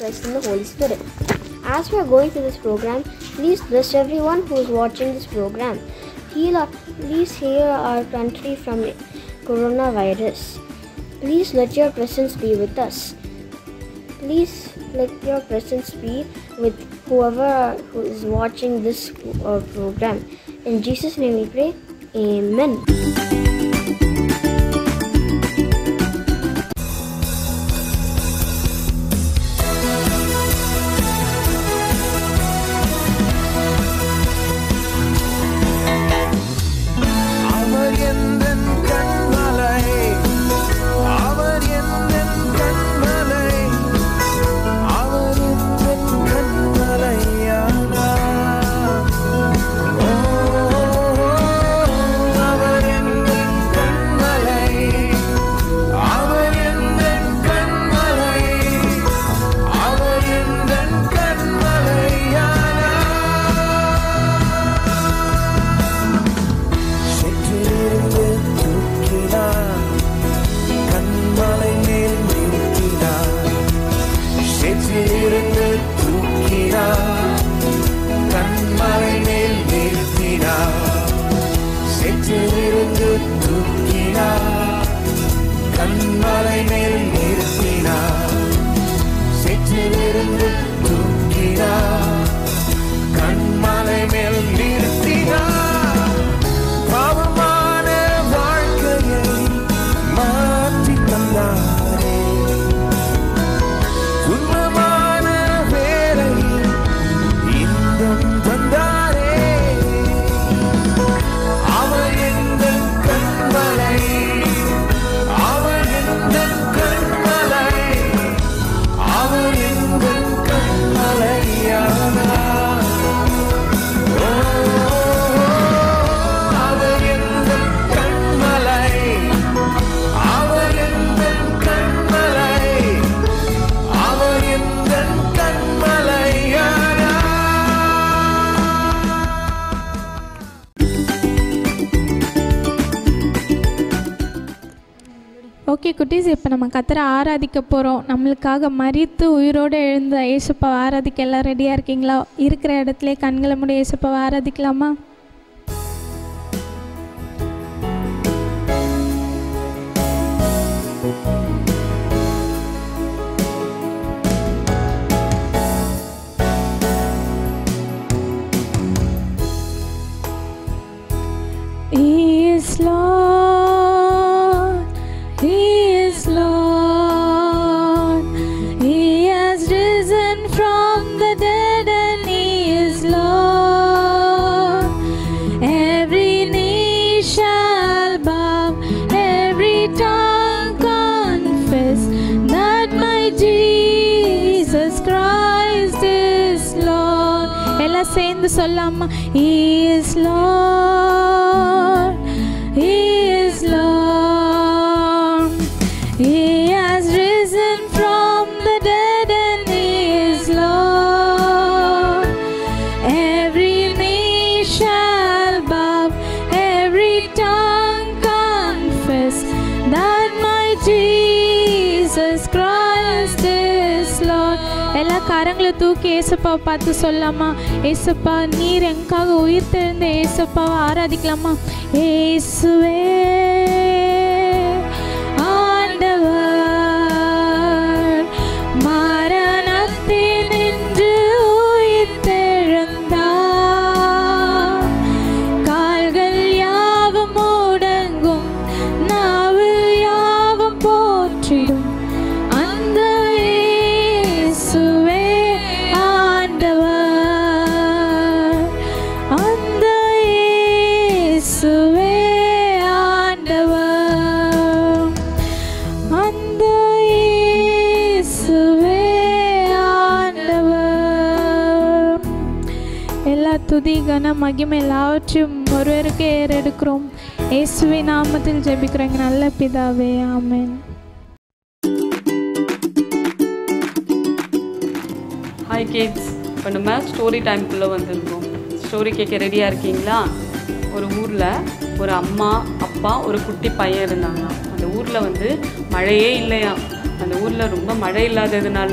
Christ, and the Holy Spirit. As we are going through this program, please bless everyone who is watching this program. Heal our, please heal our country from coronavirus. Please let your presence be with us. Please let your presence be with whoever who is watching this uh, program. In Jesus' name we pray. Amen. அவர் எந்தன் கண்மலை அவர் எந்தன் கண்மலை அவர் எந்தன் கண்மலையானா ஓ அவர் எந்தன் கண்மலை அவர் எந்தன் கண்மலை அவர் எந்தன் கண்மலையானா செற்றிலிருந்து தூக்கினார் கண்மலை மேல் நிறுத்தினார் செற்றிலிருந்து தூக்கினார் கண்மலை மேல் நிறுத்தினார் செற்றிலிருந்து தூக்கினார் கண்மலை மேல் நிறுத்தினார் செற்றிலிருந்து தூக்கினார் கண்மலை மேல் நிறுத்தினார் பாவமான வாழ்க்கையை மாற்றி தந்தாரே துன்பமான வேலையில் இன்பம் தந்தாரே அவர் எங்கள் கண்மலை அவர் எங்கள் கண்மலை அவர் எங்கள் கண்மலையானார் அவர் எங்கள் கண்மலை அவர் எங்கள் கண்மலை அவர் எங்கள் கண்மலையானார் ஓகே குட்டீஸ் இப்போ நம்ம கத்தரை ஆராதிக்க போகிறோம் நம்மளுக்காக மறித்து உயிரோடு எழுந்த ஏசப்பாவை ஆராதிக்க எல்லாம் ரெடியாக இருக்கீங்களா இருக்கிற இடத்துல கண்களை மூடி ஏசப்பாவை ஆராதிக்கலாமா He is Lord. He is Lord. He has risen from the dead and He is Lord. Every knee shall bow, every tongue confess that my Jesus Christ is Lord. எல்லாம் சேர்ந்து சொல்லாமா He is Lord. He is Lord. He has risen from the dead and He is Lord. Every knee shall bow, every tongue confess that my Jesus Christ is Lord. எல்லா கரங்களை தூக்கி ஏசப்பா பார்த்து சொல்லாமா ஏசப்பா நீர் எங்காக உயிர் தெழுந்த ஏசப்பாவை ஆராதிக்கலாமா ஏசுவே ஆண்டவர் மரணத்தினின்று உயிர் தெழுந்தார் கால்கள் யாவும் முடங்கும் நாவு யாவும் போற்றிடும் அந்த இயேசுவே ஆண்டவர் அந்த இயேசுவே ஆண்டவர் அந்த இயேசுவே ஆண்டவர் எல்லா துதி கன மகிமை எல்லாவற்றையும் ஒருவருக்கு ஏறெடுக்கிறோம் இயேசுவை நாமத்தில் ஜெபிக்கிறோம் எங்கள் நல்ல பிதாவே ஆமென் ஹாய் கிட்ஸ் இப்போ நம்ம ஸ்டோரி டைம்குள்ளே வந்திருக்கோம் ஸ்டோரி கேட்க ரெடியாக இருக்கீங்களா ஒரு ஊரில் ஒரு அம்மா அப்பா ஒரு குட்டி பையன் இருந்தாங்க அந்த ஊரில் வந்து மழையே இல்லையா அந்த ஊரில் ரொம்ப மழை இல்லாததுனால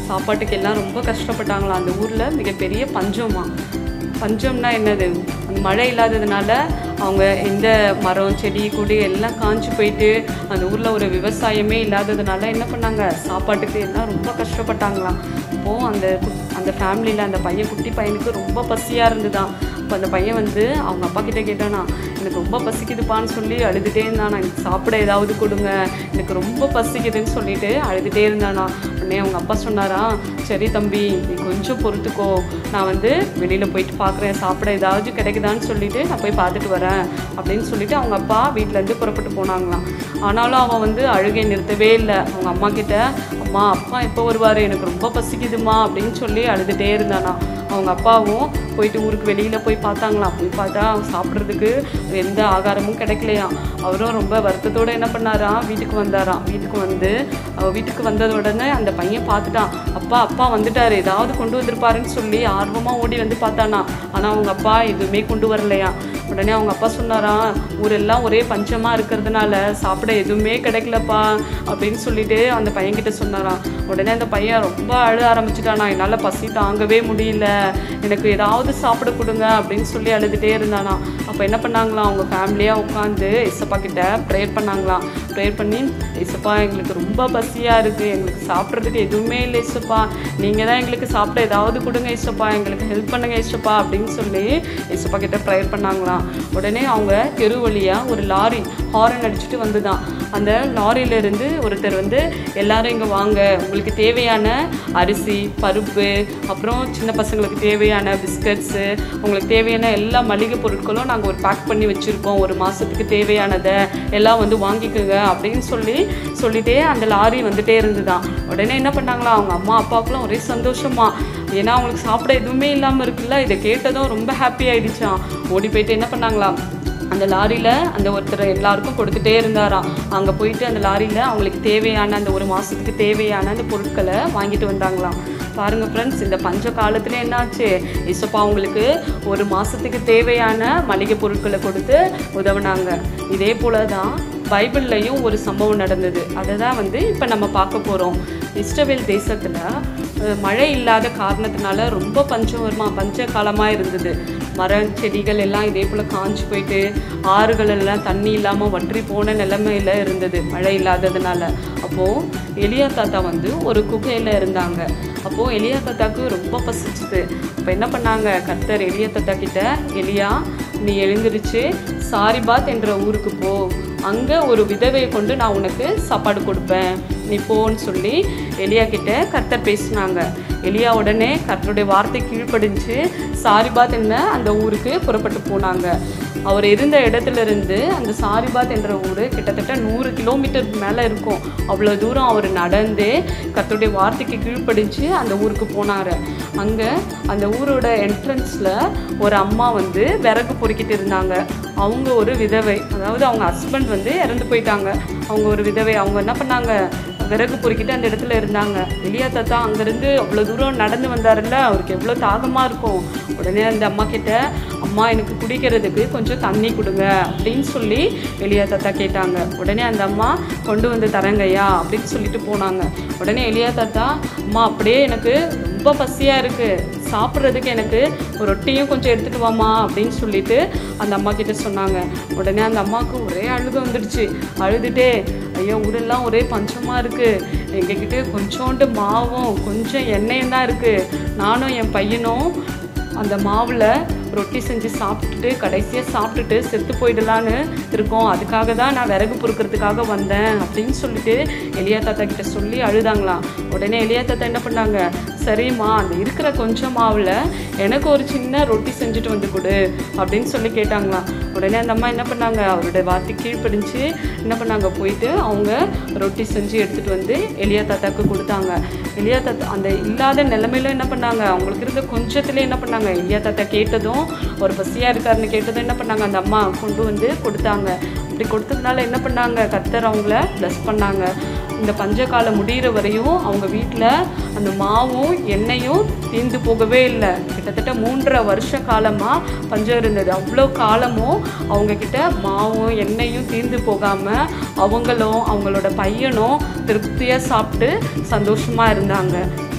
சாப்பாட்டுக்கு எல்லாம் ரொம்ப கஷ்டப்பட்டாங்களாம் அந்த ஊரில் மிகப்பெரிய பஞ்சமா பஞ்சம்னா என்னது அந்த மழை இல்லாததுனால அவங்க எந்த மரம் செடி கொடி எல்லாம் காஞ்சு போயிட்டு அந்த ஊரில் ஒரு விவசாயமே இல்லாததுனால என்ன பண்ணாங்க சாப்பாட்டுக்கு எல்லாம் ரொம்ப கஷ்டப்பட்டாங்களாம் அப்போது அந்த கு- அந்த ஃபேமிலியில் அந்த பையன் குட்டி பையனுக்கு ரொம்ப பசியாக இருந்துதான் அப்போ அந்த பையன் வந்து அவங்க அப்பா கிட்ட கேட்டானா எனக்கு ரொம்ப பசிக்குதுப்பான்னு சொல்லி அழுதுகிட்டே இருந்தானா எனக்கு சாப்பிட ஏதாவது கொடுங்க எனக்கு ரொம்ப பசிக்குதுன்னு சொல்லிட்டு அழுதுகிட்டே இருந்தானா உடனே அவங்க அப்பா சொன்னாரா சரி தம்பி நீ கொஞ்சம் பொறுத்துக்கோ நான் வந்து வெளியில் போயிட்டு பார்க்குறேன் சாப்பிட ஏதாவது கிடைக்குதான்னு சொல்லிட்டு நான் போய் பார்த்துட்டு வரேன் அப்படின்னு சொல்லிட்டு அவங்க அப்பா வீட்டிலேருந்து புறப்பட்டு போனாங்களாம் ஆனாலும் அவன் வந்து அழுகை நிறுத்தவே இல்லை அவங்க அம்மா கிட்ட அம்மா அப்பா எப்போ வருவார் எனக்கு ரொம்ப பசிக்குதுமா அப்படின்னு சொல்லி அழுதுகிட்டே இருந்தானா அவங்க அப்பாவும் போயிட்டு ஊருக்கு வெளியில் போய் பார்த்தாங்களாம் போய் பார்த்தா அவன் சாப்பிட்றதுக்கு எந்த ஆகாரமும் கிடைக்கலையாம் அவரும் ரொம்ப வருத்தத்தோடு என்ன பண்ணாராம் வீட்டுக்கு வந்தாராம் வீட்டுக்கு வந்து அவ வீட்டுக்கு வந்தத உடனே அந்த பையன் பார்த்துட்டான் அப்பா அப்பா வந்துட்டாரு ஏதாவது கொண்டு வந்திருப்பாருன்னு சொல்லி ஆர்வமாக ஓடி வந்து பார்த்தானா ஆனால் அவங்க அப்பா எதுவுமே கொண்டு வரலையா உடனே அவங்க அப்பா சொன்னாராம் ஊரெல்லாம் ஒரே பஞ்சமாக இருக்கிறதுனால சாப்பிட எதுவுமே கிடைக்கலப்பா அப்படின்னு சொல்லிட்டு அந்த பையன்கிட்ட சொன்னாராம் உடனே அந்த பையன் ரொம்ப அழ ஆரம்பிச்சிட்டானா என்னால் பசி தாங்கவே முடியல எனக்கு ஏதாவது சாப்பிட கொடுங்க அப்படின்னு சொல்லி அழுதுகிட்டே இருந்தானா அப்போ என்ன பண்ணாங்களாம் அவங்க ஃபேமிலியாக உட்காந்து இசப்பா கிட்ட ப்ரேயர் பண்ணாங்களாம் ப்ரேயர் பண்ணி இசப்பா எங்களுக்கு ரொம்ப பசியாக இருக்குது எங்களுக்கு சாப்பிட்றதுக்கு எதுவுமே இல்லை இசப்பா நீங்கள் தான் எங்களுக்கு சாப்பிட ஏதாவது கொடுங்க இசப்பா எங்களுக்கு ஹெல்ப் பண்ணுங்க இசப்பா அப்படின்னு சொல்லி இசப்பா கிட்ட ப்ரேயர் பண்ணாங்களாம் உடனே அவங்க தெரு வழியாக ஒரு லாரி ஹாரன் அடிச்சுட்டு வந்துதான் அந்த லாரியிலேருந்து ஒருத்தர் வந்து எல்லாரும் இங்கே வாங்க உங்களுக்கு தேவையான அரிசி பருப்பு அப்புறம் சின்ன பசங்களுக்கு தேவையான பிஸ்கட்ஸு உங்களுக்கு தேவையான எல்லா மளிகை பொருட்களும் நாங்கள் ஒரு பேக் பண்ணி வச்சுருக்கோம் ஒரு மாதத்துக்கு தேவையானதை எல்லாம் வந்து வாங்கிக்கோங்க அப்படின்னு சொல்லி சொல்லிட்டே அந்த லாரி வந்துட்டே இருந்துதான் உடனே என்ன பண்ணாங்களா அவங்க அம்மா அப்பாவுக்குலாம் ஒரே சந்தோஷமா ஏன்னா அவங்களுக்கு சாப்பிட எதுவுமே இல்லாமல் இருக்குல்ல இதை கேட்டதும் ரொம்ப ஹாப்பி ஆயிடுச்சான் ஓடி போயிட்டு என்ன பண்ணாங்களாம் அந்த லாரியில் அந்த ஒருத்தர் எல்லாருக்கும் கொடுத்துட்டே இருந்தாராம் அங்கே போயிட்டு அந்த லாரியில் அவங்களுக்கு தேவையான அந்த ஒரு மாதத்துக்கு தேவையான அந்த பொருட்களை வாங்கிட்டு வந்தாங்களாம் பாருங்கள் ஃப்ரெண்ட்ஸ் இந்த பஞ்ச காலத்தில் என்னாச்சு இசப்பா அவங்களுக்கு ஒரு மாதத்துக்கு தேவையான மளிகை பொருட்களை கொடுத்து உதவுனாங்க இதே போல தான் பைபிள்லையும் ஒரு சம்பவம் நடந்தது அதை தான் வந்து இப்போ நம்ம பார்க்க போகிறோம் இஸ்ரவேல் தேசத்தில் அஹ், மழை இல்லாத காரணத்தினால ரொம்ப பஞ்சம் வருமா பஞ்ச காலமாக இருந்தது மரம் செடிகள் எல்லாம் இதே போல் காஞ்சு போயிட்டு ஆறுகள் எல்லாம் தண்ணி இல்லாமல் வற்றி போன நிலைமையில இருந்தது மழை இல்லாததுனால அப்போது எலியா தாத்தா வந்து ஒரு குகையில் இருந்தாங்க அப்போது எலியா தாத்தாக்கு ரொம்ப பசிச்சுது அப்போ என்ன பண்ணாங்க கர்த்தர் எலியா தாத்தா கிட்ட எலியா நீ எழுந்திருச்சு சாரிபாத் என்ற ஊருக்கு போ அங்கே ஒரு விதவையை கொண்டு நான் உனக்கு சாப்பாடு கொடுப்பேன் நீ போன்னு சொல்லி எலியா கிட்ட கர்த்தர் பேசினாங்க எலியா உடனே கர்த்தருடைய வார்த்தை கீழ்ப்படிஞ்சு சாரிபாத் என்ன அந்த ஊருக்கு புறப்பட்டு போனாங்க அவர் இருந்த இடத்துல இருந்து அந்த சாரிபாத் என்ற ஊர் கிட்டத்தட்ட நூறு கிலோமீட்டர் மேலே இருக்கும் அவ்வளோ தூரம் அவர் நடந்து கர்த்தருடைய வார்த்தைக்கு கீழ்ப்படிஞ்சு அந்த ஊருக்கு போனார் அங்கே அந்த ஊரோட என்ட்ரன்ஸில் ஒரு அம்மா வந்து விறகு பொறுக்கிட்டு இருந்தாங்க அவங்க ஒரு விதவை அதாவது அவங்க ஹஸ்பண்ட் வந்து இறந்து போயிட்டாங்க அவங்க ஒரு விதவை அவங்க என்ன பண்ணாங்க விறகு பொறுக்கிட்டு அந்த இடத்துல இருந்தாங்க எலியா தாத்தா அங்கேருந்து அவ்வளோ தூரம் நடந்து வந்தாருல்ல அவருக்கு எவ்வளோ தாகமாக இருக்கும் உடனே அந்த அம்மா கிட்ட அம்மா எனக்கு குடிக்கிறதுக்கு கொஞ்சம் தண்ணி கொடுங்க அப்படின்னு சொல்லி எலியா தாத்தா கேட்டாங்க உடனே அந்த அம்மா கொண்டு வந்து தரங்கய்யா அப்படின்னு சொல்லிட்டு போனாங்க உடனே எலியா தாத்தா அம்மா அப்படியே எனக்கு ரொம்ப பசியாக இருக்குது சாப்பிட்றதுக்கு எனக்கு ஒரு ரொட்டியும் கொஞ்சம் எடுத்துகிட்டு வாமா அப்படின்னு சொல்லிட்டு அந்த அம்மா கிட்ட சொன்னாங்க உடனே அந்த அம்மாவுக்கு ஒரே அழுக வந்துடுச்சு அழுதுட்டே ஐயோ ஊரெல்லாம் ஒரே பஞ்சமாக இருக்குது எங்ககிட்ட கொஞ்சோண்டு மாவும் கொஞ்சம் எண்ணெயும் தான் இருக்குது நானும் என் பையனும் அந்த மாவில் ரொட்டி செஞ்சு சாப்பிட்டுட்டு கடைசியாக சாப்பிட்டுட்டு செத்து போயிடலான்னு இருக்கோம் அதுக்காக தான் நான் விறகு பொறுக்கிறதுக்காக வந்தேன் அப்படின்னு சொல்லிட்டு எலியா தாத்தா கிட்ட சொல்லி அழுதாங்களாம் உடனே எலியா தாத்தா என்ன பண்ணாங்க சரிம்மா அந்த இருக்கிற கொஞ்சம் மாவில் எனக்கு ஒரு சின்ன ரொட்டி செஞ்சுட்டு வந்து கொடு அப்படின்னு சொல்லி கேட்டாங்களாம் உடனே அந்த அம்மா என்ன பண்ணாங்க அவருடைய வார்த்தை கீழ்ப்படிஞ்சு என்ன பண்ணாங்க போயிட்டு அவங்க ரொட்டி செஞ்சு எடுத்துகிட்டு வந்து எலியா தாத்தாக்கு கொடுத்தாங்க எலியா தாத்தா அந்த இல்லாத நிலைமையில என்ன பண்ணாங்க அவங்களுக்கு இருந்த கொஞ்சத்துல என்ன பண்ணாங்க எலியா தாத்தா கேட்டதும் ஒரு பசியாக இருக்காருன்னு கேட்டதும் என்ன பண்ணாங்க அந்த அம்மா கொண்டு வந்து கொடுத்தாங்க அப்படி கொடுத்ததுனால என்ன பண்ணாங்க கத்தர் அவங்கள ப்ளஸ் பண்ணாங்க இந்த பஞ்சகாலம் முடிகிற வரையும் அவங்க வீட்டில் அந்த மாவும் எண்ணெயும் தீர்ந்து போகவே இல்லை கிட்டத்தட்ட மூன்றரை வருஷ காலமாக பஞ்சம் இருந்தது அவ்வளோ காலமும் அவங்க கிட்ட மாவும் எண்ணெயும் தீர்ந்து போகாமல் அவங்களும் அவங்களோட பையனும் திருப்தியாக சாப்பிட்டு சந்தோஷமாக இருந்தாங்க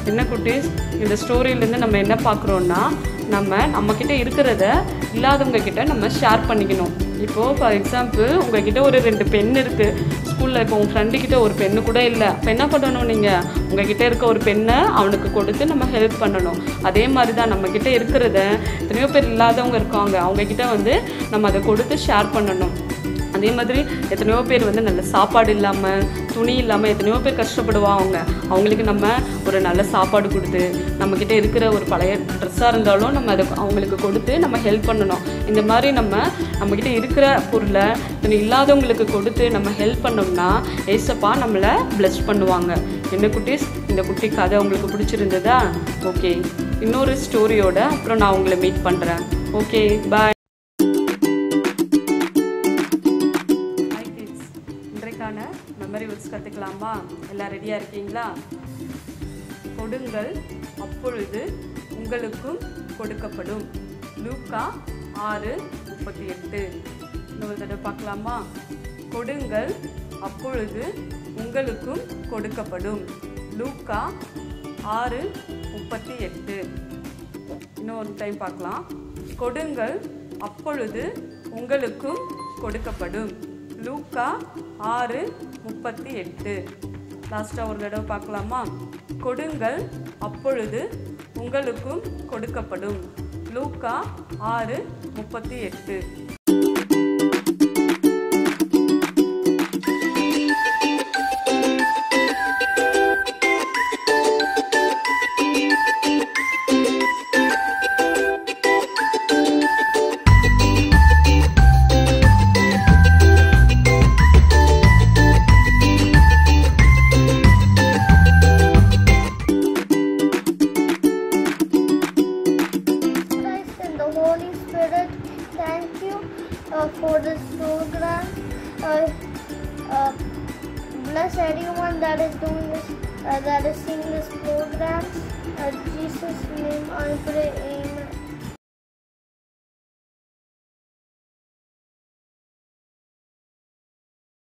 என்ன குட்டீஸ் இந்த ஸ்டோரியிலேருந்து நம்ம என்ன பார்க்குறோன்னா நம்ம நம்மக்கிட்ட இருக்கிறத இல்லாதவங்க கிட்ட நம்ம ஷேர் பண்ணிக்கணும் இப்போது ஃபார் எக்ஸாம்பிள் உங்ககிட்ட ஒரு ரெண்டு பென் இருக்குது ஸ்கூலில் இப்போ உங்கள் ஃப்ரெண்டு கிட்ட ஒரு பென்னு கூட இல்லை அப்போ என்ன பண்ணணும் நீங்கள் உங்ககிட்ட இருக்க ஒரு பெண்ணை அவனுக்கு கொடுத்து நம்ம ஹெல்ப் பண்ணணும் அதே மாதிரி தான் நம்மக்கிட்ட இருக்கிறத எத்தனையோ பேர் இல்லாதவங்க இருக்காங்க அவங்கக்கிட்ட வந்து நம்ம அதை கொடுத்து ஷேர் பண்ணணும் அதே மாதிரி எத்தனையோ பேர் வந்து நல்ல சாப்பாடு இல்லாமல் துணி இல்லாமல் எத்தனையோ பேர் கஷ்டப்படுவாங்க அவங்களுக்கு நம்ம ஒரு நல்ல சாப்பாடு கொடுத்து நம்மக்கிட்ட இருக்கிற ஒரு பழைய ட்ரெஸ்ஸாக இருந்தாலும் நம்ம அதை அவங்களுக்கு கொடுத்து நம்ம ஹெல்ப் பண்ணணும் இந்த மாதிரி நம்ம நம்மக்கிட்ட இருக்கிற பொருளை இத்தனை இல்லாதவங்களுக்கு கொடுத்து நம்ம ஹெல்ப் பண்ணோம்னா ஏசப்பா நம்மளை bless பண்ணுவாங்க என்ன குட்டீஸ் இந்த குட்டி கதை உங்களுக்கு பிடிச்சிருந்ததா ஓகே இன்னொரு ஸ்டோரியோட அப்புறம் நான் உங்களை மீட் பண்ணுறேன் ஓகே பாய் ஹாய் கிட்ஸ் இன்றைக்கான மெமரி வேர்ட்ஸ் கற்றுக்கலாமா எல்லாம் ரெடியாக இருக்கீங்களா கொடுங்கள் அப்பொழுது உங்களுக்கும் கொடுக்கப்படும் லூக்கா ஆறு முப்பத்தி எட்டு இன்னொரு தடவை பார்க்கலாமா கொடுங்கள் அப்பொழுது உங்களுக்கும் கொடுக்கப்படும் லூக்கா ஆறு முப்பத்தி எட்டு இன்னொரு டைம் பார்க்கலாம் கொடுங்கள் அப்பொழுது உங்களுக்கும் கொடுக்கப்படும் லூக்கா ஆறு முப்பத்தி எட்டு லாஸ்ட்டாக ஒரு தடவை பார்க்கலாமா கொடுங்கள் அப்பொழுது உங்களுக்கும் கொடுக்கப்படும் லூக்கா ஆறு முப்பத்தி எட்டு Christ and the Holy Spirit, thank you uh, for this program. Uh, uh, bless everyone that is doing this, uh, that is seeing this program. Uh, Jesus' name I pray.